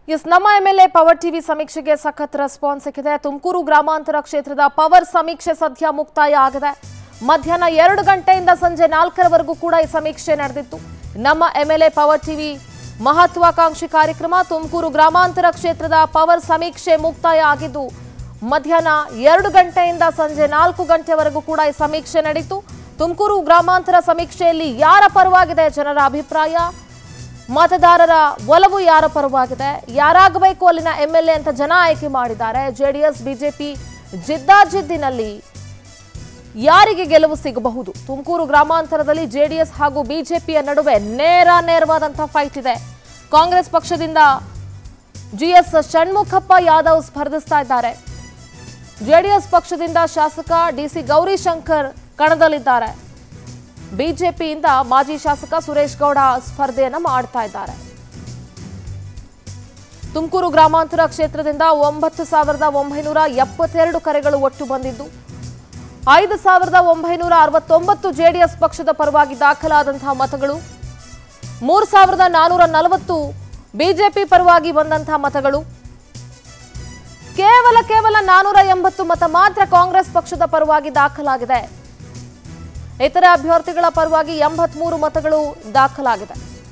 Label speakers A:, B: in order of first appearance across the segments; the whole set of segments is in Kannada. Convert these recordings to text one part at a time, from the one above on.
A: ಎಸ್ ನಮ್ಮ M L A power TV ಸಮೀಕ್ಷೆಗೆ ಸಖತ್ ರೆಸ್ಪಾನ್ಸ್ ಸಿಕ್ಕಿದೆ ತುಮಕೂರು ಗ್ರಾಮಾಂತರ ಕ್ಷೇತ್ರದ ಪವರ್ ಸಮೀಕ್ಷೆ ಸದ್ಯ ಮುಕ್ತಾಯ ಆಗಿದೆ ಮಧ್ಯಾಹ್ನ ಎರಡು ಗಂಟೆಯಿಂದ ಸಂಜೆ ನಾಲ್ಕರವರೆಗೂ ಕೂಡ ಈ ಸಮೀಕ್ಷೆ ನಡೆದಿತ್ತು ನಮ್ಮ M L A power TV ಮಹತ್ವಾಕಾಂಕ್ಷಿ ಕಾರ್ಯಕ್ರಮ ತುಮಕೂರು ಗ್ರಾಮಾಂತರ ಕ್ಷೇತ್ರದ ಪವರ್ ಸಮೀಕ್ಷೆ ಮುಕ್ತಾಯ ಆಗಿದ್ದು ಮಧ್ಯಾಹ್ನ ಎರಡು ಗಂಟೆಯಿಂದ ಸಂಜೆ ನಾಲ್ಕು ಗಂಟೆವರೆಗೂ ಕೂಡ ಈ ಸಮೀಕ್ಷೆ ನಡೀತು ತುಮಕೂರು ಗ್ರಾಮಾಂತರ ಸಮೀಕ್ಷೆಯಲ್ಲಿ ಯಾರ ಪರವಾಗಿದೆ ಜನರ ಅಭಿಪ್ರಾಯ ಮತದಾರರ ಒಲವು ಯಾರ ಪರವಾಗಿದೆ ಯಾರಾಗಬೇಕು ಅಲ್ಲಿನ ಎಂ ಎಲ್ ಎ ಅಂತ ಜನ ಆಯ್ಕೆ ಮಾಡಿದ್ದಾರೆ ಜೆಡಿಎಸ್ ಬಿಜೆಪಿ ಜಿದ್ದಾಜಿದ್ದಿನಲ್ಲಿ ಯಾರಿಗೆ ಗೆಲುವು ಸಿಗಬಹುದು ತುಮಕೂರು ಗ್ರಾಮಾಂತರದಲ್ಲಿ ಜೆಡಿಎಸ್ ಹಾಗೂ ಬಿಜೆಪಿಯ ನಡುವೆ ನೇರ ನೇರವಾದಂತಹ ಫೈಟ್ ಇದೆ ಕಾಂಗ್ರೆಸ್ ಪಕ್ಷದಿಂದ ಜಿಎಸ್ ಷಣ್ಮುಖಪ್ಪ ಯಾದವ್ ಸ್ಪರ್ಧಿಸ್ತಾ ಇದ್ದಾರೆ ಜೆಡಿಎಸ್ ಪಕ್ಷದಿಂದ ಶಾಸಕ ಡಿಸಿ ಗೌರಿಶಂಕರ್ ಕಣದಲ್ಲಿದ್ದಾರೆ ಬಿಜೆಪಿಯಿಂದ ಮಾಜಿ ಶಾಸಕ ಸುರೇಶ್ ಗೌಡ ಸ್ಪರ್ಧೆಯನ್ನ ಮಾಡ್ತಾ ಇದ್ದಾರೆ ತುಮಕೂರು ಗ್ರಾಮಾಂತರ ಕ್ಷೇತ್ರದಿಂದ ಒಂಬತ್ತು ಸಾವಿರದ ಒಂಬೈನೂರ ಎಪ್ಪತ್ತೆರಡು ಕರೆಗಳು ಒಟ್ಟು ಬಂದಿದ್ದು ಐದು ಸಾವಿರದ ಒಂಬೈನೂರ ಅರವತ್ತೊಂಬತ್ತು ಜೆಡಿಎಸ್ ಪಕ್ಷದ ಪರವಾಗಿ ದಾಖಲಾದಂತಹ ಮತಗಳು ಮೂರು ಸಾವಿರದ ನಾನೂರ ನಲವತ್ತು ಬಿಜೆಪಿ ಪರವಾಗಿ ಬಂದಂತಹ ಮತಗಳು ಕೇವಲ ಕೇವಲ ನಾನೂರ ಎಂಬತ್ತು ಮತ ಮಾತ್ರ ಕಾಂಗ್ರೆಸ್ ಪಕ್ಷದ ಪರವಾಗಿ ದಾಖಲಾಗಿದೆ ಇತರ ಅಭ್ಯರ್ಥಿಗಳ ಪರವಾಗಿ ಎಂಬತ್ಮೂರು ಮತಗಳು ದಾಖಲಾಗಿದೆ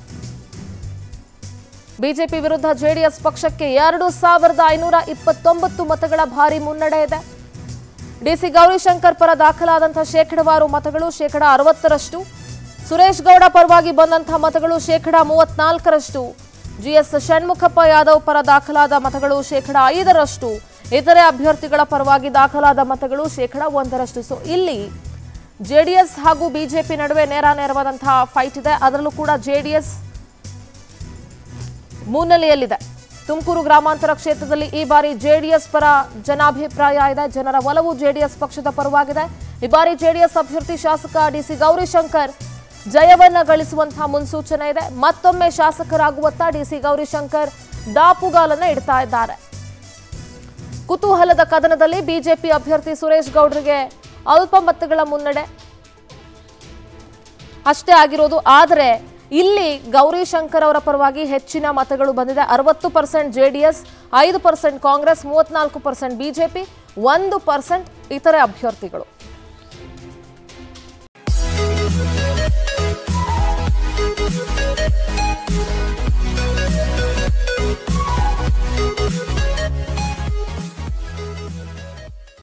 A: ಬಿಜೆಪಿ ವಿರುದ್ಧ ಜೆಡಿಎಸ್ ಪಕ್ಷಕ್ಕೆ ಎರಡು ಸಾವಿರದ ಐನೂರ ಇಪ್ಪತ್ತೊಂಬತ್ತು ಮತಗಳ ಭಾರಿ ಮುನ್ನಡೆ ಇದೆ ಡಿಸಿ ಗೌರಿಶಂಕರ್ ಪರ ದಾಖಲಾದಂತಹ ಶೇಕಡವಾರು ಮತಗಳು ಶೇಕಡ ಅರವತ್ತರಷ್ಟು ಸುರೇಶ್ ಗೌಡ ಪರವಾಗಿ ಬಂದಂತಹ ಮತಗಳು ಶೇಕಡ ಮೂವತ್ನಾಲ್ಕರಷ್ಟು ಜಿಎಸ್ ಷಣ್ಮುಖಪ್ಪ ಯಾದವ್ ಪರ ದಾಖಲಾದ ಮತಗಳು ಶೇಕಡ ಐದರಷ್ಟು ಇತರೆ ಅಭ್ಯರ್ಥಿಗಳ ಪರವಾಗಿ ದಾಖಲಾದ ಮತಗಳು ಶೇಕಡ ಒಂದರಷ್ಟು ಸೊ ಇಲ್ಲಿ ಜೆಡಿಎಸ್ ಹಾಗೂ ಬಿಜೆಪಿ ನಡುವೆ ನೇರ ನೇರವಾದಂತಹ ಫೈಟ್ ಇದೆ ಅದರಲ್ಲೂ ಕೂಡ ಜೆಡಿಎಸ್ ಮುನ್ನೆಲೆಯಲ್ಲಿದೆ ತುಮಕೂರು ಗ್ರಾಮಾಂತರ ಕ್ಷೇತ್ರದಲ್ಲಿ ಈ ಬಾರಿ ಜೆಡಿಎಸ್ ಪರ ಜನಾಭಿಪ್ರಾಯ ಇದೆ ಜನರ ಒಲವು ಜೆಡಿಎಸ್ ಪಕ್ಷದ ಪರವಾಗಿದೆ ಈ ಬಾರಿ ಜೆಡಿಎಸ್ ಅಭ್ಯರ್ಥಿ ಶಾಸಕ ಡಿಸಿ ಗೌರಿಶಂಕರ್ ಜಯವನ್ನ ಗಳಿಸುವಂತಹ ಮುನ್ಸೂಚನೆ ಇದೆ ಮತ್ತೊಮ್ಮೆ ಶಾಸಕರಾಗುವತ್ತ ಡಿಸಿ ಗೌರಿಶಂಕರ್ ದಾಪುಗಾಲನ್ನ ಇಡ್ತಾ ಇದ್ದಾರೆ ಕುತೂಹಲದ ಕದನದಲ್ಲಿ ಬಿಜೆಪಿ ಅಭ್ಯರ್ಥಿ ಸುರೇಶ್ ಗೌಡ್ರಿಗೆ ಅಲ್ಪ ಮತಗಳ ಮುನ್ನಡೆ ಅಷ್ಟೇ ಆಗಿರೋದು ಆದರೆ ಇಲ್ಲಿ ಗೌರಿಶಂಕರ್ ಅವರ ಪರವಾಗಿ ಹೆಚ್ಚಿನ ಮತಗಳು ಬಂದಿದೆ ಅರವತ್ತು ಪರ್ಸೆಂಟ್ ಜೆಡಿಎಸ್ ಐದು ಪರ್ಸೆಂಟ್ ಕಾಂಗ್ರೆಸ್ ಮೂವತ್ನಾಲ್ಕು ಪರ್ಸೆಂಟ್ ಬಿಜೆಪಿ ಒಂದು ಪರ್ಸೆಂಟ್ ಇತರೆ ಅಭ್ಯರ್ಥಿಗಳು